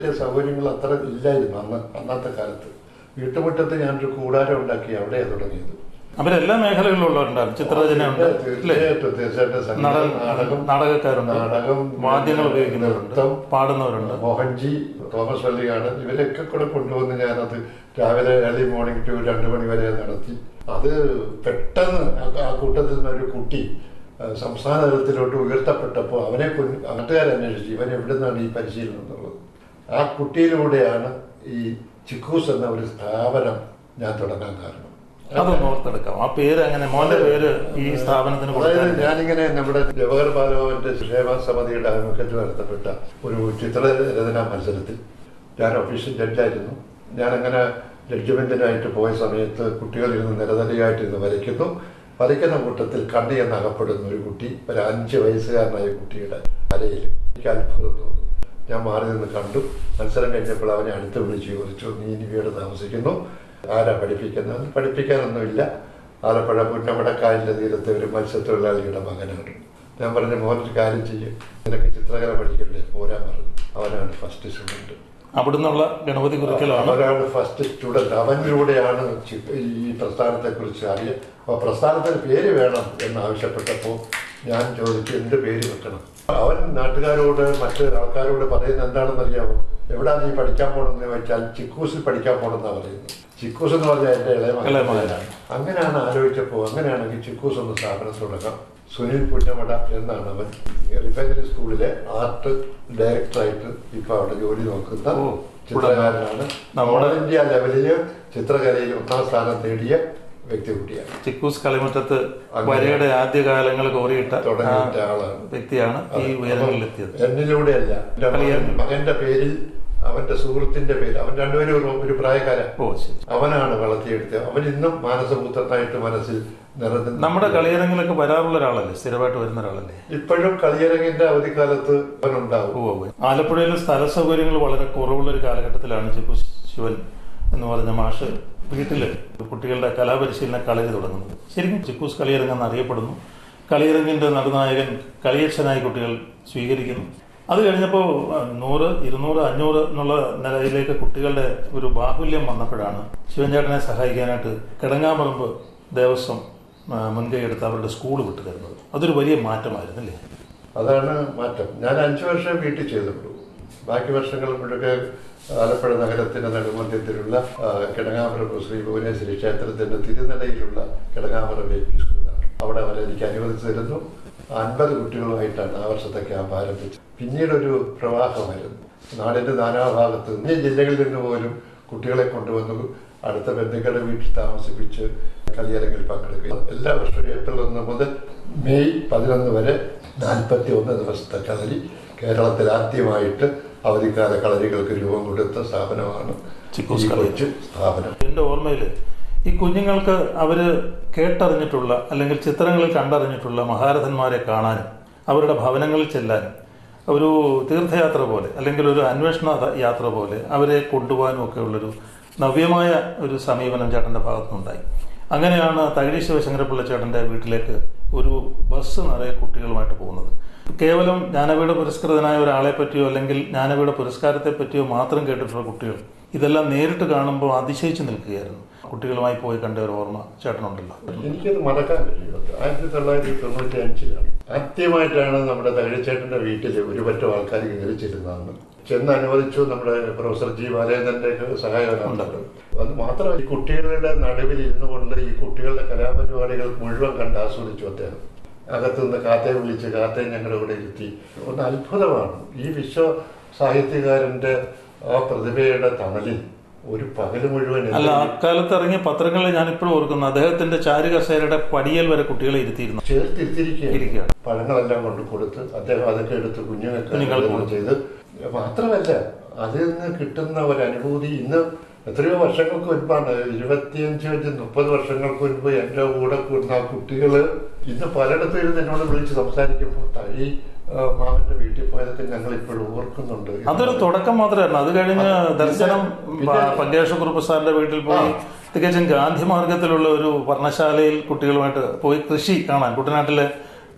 വലിയ സൗകര്യങ്ങൾ അത്ര ഇല്ലായിരുന്നു അന്ന് അന്നത്തെ കാലത്ത് വീട്ടുമുറ്റത്ത് ഞാനൊരു കൂടാരം ഉണ്ടാക്കി അവിടെയാണ് തുടങ്ങിയത് അവരെല്ലാ മേഖലകളിലുള്ളവരുണ്ടായിരുന്നു ചിത്രരചനയുണ്ട് അല്ലേ തീർച്ചയായിട്ടും തീർച്ചയായിട്ടും സംഗീതം, നട- നാടകം നാടകക്കാരുണ്ട് നാടകം വാദ്യങ്ങൾ ഉപയോഗിക്കുന്നവരുണ്ട് നൃത്തം പാടുന്നവരുണ്ട് മോഹൻജി തോമസ് വള്ളിയാണ് ഇവരൊക്കെ കൂടെ കൊണ്ടുവന്ന് ഞാനത് രാവിലെ ഏർലി മോർണിംഗ് ടു രണ്ടു മണി വരെ നടത്തി അത് പെട്ടെന്ന് ആ- ആ കൂട്ടത്തിൽ നിന്ന് ഒരു കുട്ടി ആ, സംസ്ഥാന തലത്തിലോട്ട് ഉയർത്തപ്പെട്ടപ്പോൾ അവനെ കൊന്ന് നാട്ടുകാരന്വേഷിച്ചു ഇവൻ എവിടെ നിന്നാണ് ഈ പരിശീലനം എന്നുള്ളത് ആ കുട്ടിയിലൂടെയാണ് ഈ ചിക്കൂസ് എന്ന ഒരു സ്ഥാപനം ഞാൻ തുടങ്ങാൻ കാരണം അതൊന്ന് ഓർത്തെടുക്കാം ആ പേര് അങ്ങനെ മോന്റെ പേര് ഈ സ്ഥാപനത്തിന് അതായത് കൊടുക്കാൻ ഞാനിങ്ങനെ നമ്മുടെ ജവഹർ ബാലഭവന്റെ ക്ഷേമ സമിതിയുടെ ആഭിമുഖ്യത്തിൽ നടത്തപ്പെട്ട ഒരു ചിത്രരചനാ മത്സരത്തിൽ ഞാൻ ഒഫീഷ്യൽ ജഡ്ജായിരുന്നു ഞാനങ്ങനെ ജഡ്ജ്മെന്റിനായിട്ട് പോയ സമയത്ത് കുട്ടികൾ ഇരുന്ന് നിരനിരയായിട്ട് ഇരുന്ന് വരയ്ക്കുന്നു വരയ്ക്കുന്ന കൂട്ടത്തിൽ കണ്ണി എന്ന് അകപ്പെടുന്ന ഒരു കുട്ടി ഒരു അഞ്ച് വയസ്സുകാരനായ കുട്ടിയുടെ വരയിൽ എനിക്ക് അത്ഭുതം തോന്നി ഞാൻ മാറി നിന്ന് കണ്ടു മത്സരം കഴിഞ്ഞപ്പോൾ അവനെ അടുത്ത് വിളിച്ച് ചോദിച്ചു നീ ഇനി വീട് താമസിക്കുന്നു ആരാ പഠിപ്പിക്കുന്നത് പഠിപ്പിക്കാനൊന്നുമില്ല ആലപ്പുഴ പുന്നമടക്കായലിന്റെ തീരത്തെ ഒരു മത്സ്യത്തൊഴിലാളിയുടെ മകനാണ് ഞാൻ പറഞ്ഞ മോനൊരു കാര്യം ചെയ്യും നിനക്ക് ചിത്രകല പഠിക്കണ്ടേ പോരാൻ പറഞ്ഞു അവനാണ് ഫസ്റ്റ് സ്റ്റുഡന്റ് അവിടുന്നുള്ള ഗണപതി കുറിക്കലാണ് അവരാണ് ഫസ്റ്റ് സ്റ്റുഡന്റ് അവനിലൂടെയാണ് ചി- ഈ പ്രസ്ഥാനത്തെ കുറിച്ച് അറിയാം അപ്പൊ പ്രസ്ഥാനത്തിന് പേര് വേണം എന്ന് ആവശ്യപ്പെട്ടപ്പോൾ ഞാൻ ചോദിച്ചു എന്ത് പേര് വെക്കണം അവൻ നാട്ടുകാരോട് മറ്റ് ആൾക്കാരോട് പറയുന്നത് എന്താണെന്ന് അറിയാമോ എവിടാ നീ പഠിക്കാൻ പോണെന്ന് ചോദിച്ചാൽ ചിക്കൂസിൽ പഠിക്കാൻ പോണെന്നാ പറയുന്നത് ചിക്കൂസ് എന്ന് പറഞ്ഞാൽ എന്റെ ഇളയ ഇളയ മകൻ മകനാണ്. അങ്ങനെയാണ് ആലോചിച്ചപ്പോൾ അങ്ങനെയാണെങ്കിൽ ചിക്കൂസ് ഒന്ന് സ്ഥാപനം തുടങ്ങാം സുനിൽ പുന്നമട എന്നാണ് അവൻ റിഫൈനറി സ്കൂളിലെ ആർട്ട് ഡയറക്ടറായിട്ട് ഇപ്പൊ അവിടെ ജോലി നോക്കുന്ന ഓ, ചിത്രകാരനാണ് നമ്മുടെ- ഓൾ ഇന്ത്യ ലെവലില് ചിത്രകലയിൽ ഒന്നാം സ്ഥാനം നേടിയ വ്യക്തി കൂടിയാണ് ചിക്കൂസ് കളിമുറ്റത്ത് വരയുടെ ആദ്യകാലങ്ങൾ കോറിയിട്ട ആ തുടങ്ങിയിട്ട ആളാണ് വ്യക്തിയാണ് ഈ ഉയരങ്ങളിലെത്തിയത് എന്നിലൂടെയല്ല എന്റെ മകൻ- മകന്റെ പേരിൽ അവന്റെ സുഹൃത്തിന്റെ പേര് അവൻ രണ്ടുപേരും ഒരു- ഒരു പ്രായക്കാരൻ ഓ ശരി അവനാണ് വളർത്തിയെടുത്തത് അവൻ ഇന്നും മാനസപുത്രനായിട്ട് മനസ്സിൽ നിറഞ്ഞു നമ്മുടെ കളിയരങ്ങിലൊക്കെ വരാറുള്ള ഒരാളല്ലേ സ്ഥിരമായിട്ട് വരുന്ന ഒരാളല്ലേ ഇപ്പോഴും കളിയരങ്ങിന്റെ അവധിക്കാലത്ത് അവനുണ്ടാവും ഓ ഓ. ആലപ്പുഴയിൽ സ്ഥല സൗകര്യങ്ങൾ വളരെ കുറവുള്ള ഒരു കാലഘട്ടത്തിലാണ് ചിക്കു ശിവൻ എന്ന് പറഞ്ഞ മാഷ് വീട്ടില് കുട്ടികളുടെ കലാപരിശീലന കളരി തുടങ്ങുന്നത് ശരിക്കും ചിക്കൂസ് കളിയരങ്ങെന്ന് അറിയപ്പെടുന്നു കളിയരങ്ങിന്റെ നടുനായകൻ കളിയക്ഷനായി കുട്ടികൾ സ്വീകരിക്കുന്നു അത് കഴിഞ്ഞപ്പോൾ നൂറ് ഇരുന്നൂറ് അഞ്ഞൂറ് എന്നുള്ള നിലയിലേക്ക് കുട്ടികളുടെ ഒരു ബാഹുല്യം വന്നപ്പോഴാണ് ശിവൻചേട്ടനെ സഹായിക്കാനായിട്ട് കിടങ്ങാമ്പറമ്പ് ദേവസ്വം ആ, മുൻകൈ എടുത്ത് അവരുടെ സ്കൂൾ വിട്ടു തരുന്നത് അതൊരു വലിയ മാറ്റമായിരുന്നല്ലേ അതാണ് മാറ്റം ഞാൻ അഞ്ചു വർഷം വീട്ടിൽ ചെയ്തിട്ടുള്ളൂ ബാക്കി വർഷങ്ങൾ മുഴുക്കെ ആലപ്പുഴ നഗരത്തിന്റെ നെടുമധ്യത്തിലുള്ള ആ, കിടങ്ങാമരം ശ്രീ ഭുവനേശ്വരി ക്ഷേത്രത്തിന്റെ തിരുനടയിലുള്ള കിടങ്ങാമരം എ പി സ്കൂളാണ് അവിടെ വരെ എനിക്ക് അനുവദിച്ചു തരുന്നു അൻപത് കുട്ടികളുമായിട്ടാണ് ആ വർഷത്തെ ക്യാമ്പ് ആരംഭിച്ചത് പിന്നീട് ഒരു പ്രവാഹമായിരുന്നു നാടിന്റെ നാനാഭാഗത്ത് നിന്ന് ജില്ലകളിൽ നിന്ന് പോലും കുട്ടികളെ കൊണ്ടുവന്നു അടുത്ത ബന്ധുക്കളുടെ വീട്ടിൽ താമസിപ്പിച്ച് കളിയരങ്ങിൽ പങ്കെടുക്കുക എല്ലാ വർഷവും ഏപ്രിൽ ഒന്ന് മുതൽ മെയ് പതിനൊന്ന് വരെ നാൽപ്പത്തി ഒന്ന് ദിവസത്തെ കളരി കേരളത്തിൽ ആദ്യമായിട്ട് അവധിക്കാല കളരികൾക്ക് രൂപം കൊടുത്ത സ്ഥാപനമാണ് ചിക്കൂസ് ഈ കളരി. കൊച്ചു സ്ഥാപനം എൻ്റെ ഓർമ്മയിൽ ഈ കുഞ്ഞുങ്ങൾക്ക് അവര് കേട്ടറിഞ്ഞിട്ടുള്ള അല്ലെങ്കിൽ ചിത്രങ്ങളിൽ കണ്ടറിഞ്ഞിട്ടുള്ള മഹാരഥന്മാരെ കാണാനും അവരുടെ ഭവനങ്ങളിൽ ചെല്ലാനും ഒരു തീർത്ഥയാത്ര പോലെ അല്ലെങ്കിൽ ഒരു അന്വേഷണ യാത്ര പോലെ അവരെ കൊണ്ടുപോകാനും ഒക്കെ ഉള്ളൊരു നവ്യമായ ഒരു സമീപനം ചേട്ടന്റെ ഭാഗത്തുനിന്നുണ്ടായി അങ്ങനെയാണ് തകഴി ശിവശങ്കരപ്പിള്ള ചേട്ടന്റെ വീട്ടിലേക്ക് ഒരു ബസ് നിറയെ കുട്ടികളുമായിട്ട് പോകുന്നത് കേവലം ജ്ഞാനപീഠ പുരസ്കൃതനായ ഒരാളെ പറ്റിയോ അല്ലെങ്കിൽ ജ്ഞാനപീഠ പുരസ്കാരത്തെ പറ്റിയോ മാത്രം കേട്ടിട്ടുള്ള കുട്ടികൾ ഇതെല്ലാം നേരിട്ട് കാണുമ്പോൾ അതിശയിച്ചു നിൽക്കുകയായിരുന്നു കുട്ടികളുമായി പോയി കണ്ട ഒരു ഓർമ്മ ചേട്ടനുണ്ടല്ലോ എനിക്കത് മറക്കാൻ കഴിയും ആയിരത്തി തൊള്ളായിരത്തി തൊണ്ണൂറ്റി അഞ്ചിലാണ് ആദ്യമായിട്ടാണ് നമ്മുടെ തകഴിച്ചേട്ടന്റെ വീട്ടിൽ ഒരു പറ്റം ആൾക്കാർ കയറി ചെല്ലുന്നതാണ് ചെന്ന് അനുവദിച്ചു നമ്മുടെ പ്രൊഫസർ ജി ബാലേന്ദ്രന്റെ ഒക്കെ സഹായമാണ് അത് മാത്രമല്ല ഈ കുട്ടികളുടെ നടുവിൽ ഇരുന്നു കൊണ്ട് ഈ കുട്ടികളുടെ കലാപരിപാടികൾ മുഴുവൻ കണ്ട് ആസ്വദിച്ചു അദ്ദേഹം അകത്തുനിന്ന് കാത്തയെ വിളിച്ച് കാത്തയെ ഞങ്ങളുടെ കൂടെ ഇരുത്തി ഒന്ന് അത്ഭുതമാണ് ഈ വിശ്വ സാഹിത്യകാരന്റെ ആ പ്രതിഭയുടെ തണലിൽ ഒരു പകല് മുഴുവൻ അല്ല അക്കാലത്ത് ഇറങ്ങിയ പത്രങ്ങളിൽ ഞാൻ ഇപ്പോഴും ഓർക്കുന്നു അദ്ദേഹത്തിന്റെ ചാരുകസേരയുടെ പടിയൽ വരെ കുട്ടികളെ ഇരുത്തിയിരുന്നു ചേർത്തിരിക്കുകയാണ് ഇരിക്കുകയാണ് പഴങ്ങളെല്ലാം കൊണ്ട് കൊടുത്ത് അദ്ദേഹം അതൊക്കെ എടുത്ത് കുഞ്ഞുങ്ങൾക്ക് കുഞ്ഞുങ്ങൾക്ക് വിതരണം ചെയ്ത് മാത്രമല്ല അതിൽ നിന്ന് കിട്ടുന്ന ഒരു അനുഭൂതി ഇന്ന് എത്രയോ വർഷങ്ങൾക്ക് മുൻപാണ് ഇരുപത്തിയഞ്ച് അഞ്ച് മുപ്പത് വർഷങ്ങൾക്ക് മുൻപ് എൻ്റെ കൂടെ കൂടുന്ന ആ കുട്ടികള് ഇന്ന് പലയിടത്തും ഇരുന്ന് എന്നോട് വിളിച്ച് സംസാരിക്കുമ്പോൾ തഴി ആ, മാമന്റെ വീട്ടിൽ പോയതൊക്കെ ഞങ്ങൾ ഇപ്പോഴും ഓർക്കുന്നുണ്ട് അതൊരു തുടക്കം മാത്രമായിരുന്നു അത് കഴിഞ്ഞ് ദർശനം പിന്നെ- പങ്കേഷ കുറുപ്പ് സാറിന്റെ വീട്ടിൽ പോയി തികച്ചും ഗാന്ധി മാർഗത്തിലുള്ള ഒരു വർണ്ണശാലയിൽ കുട്ടികളുമായിട്ട് പോയി കൃഷി കാണാൻ കുട്ടനാട്ടിലെ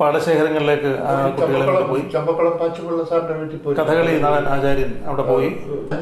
പാടശേഖരങ്ങളിലേക്ക് ആ കുട്ടികളെ കൊണ്ട് പോയി ചമ്പക്കുളം ചമ്പക്കുളം പാച്ചുപിള്ള സാറിന്റെ വീട്ടിൽ പോയി കഥകളി നടൻ ആചാര്യൻ അവിടെ പോയി